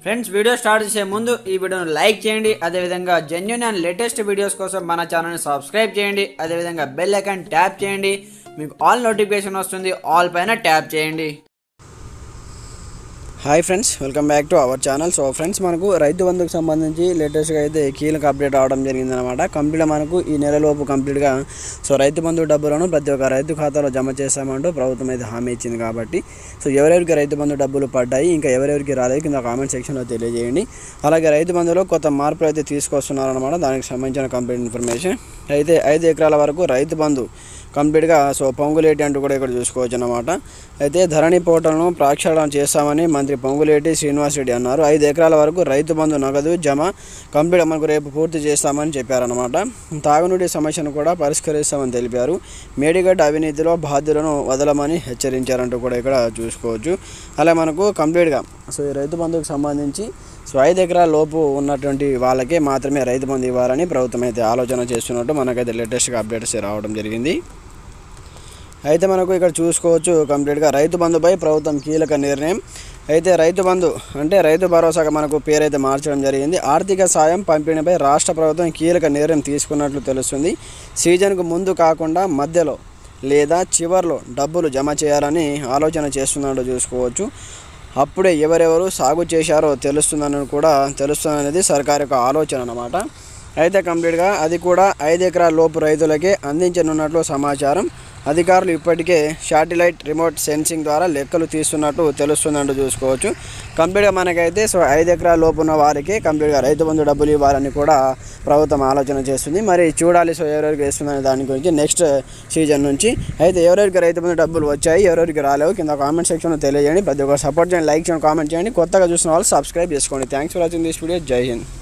friends video start చేసే ముందు ఈ వీడియోను లైక్ చేయండి అదేవిధంగా జెన్యున్ అండ్ లేటెస్ట్ వీడియోస్ కోసం మన ఛానల్ని సబ్స్క్రైబ్ చేయండి అదేవిధంగా బెల్ ఐకాన్ ట్యాప్ చేయండి మీకు ఆల్ నోటిఫికేషన్ వస్తుంది ఆల్ పైన ట్యాప్ చేయండి hi friends welcome back to our channel so friends మనకు రైతు బంధుకు సంబంధించి లేటెస్ట్గా అయితే కీలక అప్డేట్ అవడం జరిగిందనమాట కంప్లీట్గా మనకు ఈ నెలలోపు కంప్లీట్గా సో రైతు బంధు డబ్బులను ప్రతి ఒక్క రైతు ఖాతాలో జమ చేస్తామంటూ ప్రభుత్వం అయితే హామీ ఇచ్చింది కాబట్టి సో ఎవరెవరికి రైతు బంధు డబ్బులు పడ్డాయి ఇంకా ఎవరెవరికి రాలేదు కింద కామెంట్ సెక్షన్లో తెలియజేయండి అలాగే రైతు బంధులో కొత్త మార్పులు అయితే తీసుకొస్తున్నారనమాట దానికి సంబంధించిన కంప్లీట్ ఇన్ఫర్మేషన్ అయితే ఐదు ఎకరాల వరకు రైతు బంధు కంప్లీట్గా సో పొంగులేటి అంటూ కూడా ఇక్కడ చూసుకోవచ్చు అన్నమాట అయితే ధరణి పోర్టల్ను ప్రక్షాళన చేస్తామని మంత్రి పొంగులేటి శ్రీనివాసరెడ్డి అన్నారు ఐదు ఎకరాల వరకు రైతు బంధు నగదు జమ కంప్లీట్ మనకు రేపు పూర్తి చేస్తామని చెప్పారనమాట తాగునీటి సమస్యను కూడా పరిష్కరిస్తామని తెలిపారు మేడిగడ్డ అవినీతిలో బాధ్యులను వదలమని హెచ్చరించారంటూ కూడా ఇక్కడ చూసుకోవచ్చు అలా మనకు కంప్లీట్గా సో ఈ రైతు బంధుకు సంబంధించి సో ఐదు ఎకరాల లోపు ఉన్నటువంటి వాళ్ళకే మాత్రమే రైతు బంధు ఇవ్వాలని ప్రభుత్వం అయితే ఆలోచన చేస్తున్నట్టు మనకైతే లేటెస్ట్గా అప్డేట్స్ రావడం జరిగింది అయితే మనకు ఇక్కడ చూసుకోవచ్చు కంప్లీట్గా రైతు బంధుపై ప్రభుత్వం కీలక నిర్ణయం అయితే రైతు బంధు అంటే రైతు భరోసాగా మనకు పేరైతే మార్చడం జరిగింది ఆర్థిక సాయం పంపిణీపై రాష్ట్ర ప్రభుత్వం కీలక నిర్ణయం తీసుకున్నట్లు తెలుస్తుంది సీజన్కు ముందు కాకుండా మధ్యలో లేదా చివర్లో డబ్బులు జమ చేయాలని ఆలోచన చేస్తున్నట్టు చూసుకోవచ్చు అప్పుడే ఎవరెవరు సాగు చేశారో తెలుస్తుందని కూడా తెలుస్తుందనేది సర్కార్ యొక్క ఆలోచన అన్నమాట అయితే కంప్లీట్గా అది కూడా ఐదు ఎకరాల లోపు రైతులకే అందించనున్నట్లు సమాచారం అధికారులు ఇప్పటికే శాటిలైట్ రిమోట్ సెన్సింగ్ ద్వారా లెక్కలు తీస్తున్నట్టు తెలుస్తుందంటూ చూసుకోవచ్చు కంప్లీట్గా మనకైతే సో ఐదు ఎకరాల లోపు ఉన్న వారికి కంప్లీట్గా రైతు బంధు డబ్బులు ఇవ్వాలని కూడా ప్రభుత్వం ఆలోచన చేస్తుంది మరి చూడాలి సో ఎవరెవరికి వేస్తుందనే దాని గురించి నెక్స్ట్ సీజన్ నుంచి అయితే ఎవరెవరికి రైతు బంధు డబ్బులు వచ్చాయి ఎవరెవరికి రాలేవు కింద కామెంట్ సెక్షన్లో తెలియజేయండి ప్రతి ఒక్కరు సపోర్ట్ చేయండి లైక్ చేయండి కామెంట్ చేయండి కొత్తగా చూసిన వాళ్ళు సబ్స్క్రైబ్ చేసుకోండి thanks for watching this video జై హింద్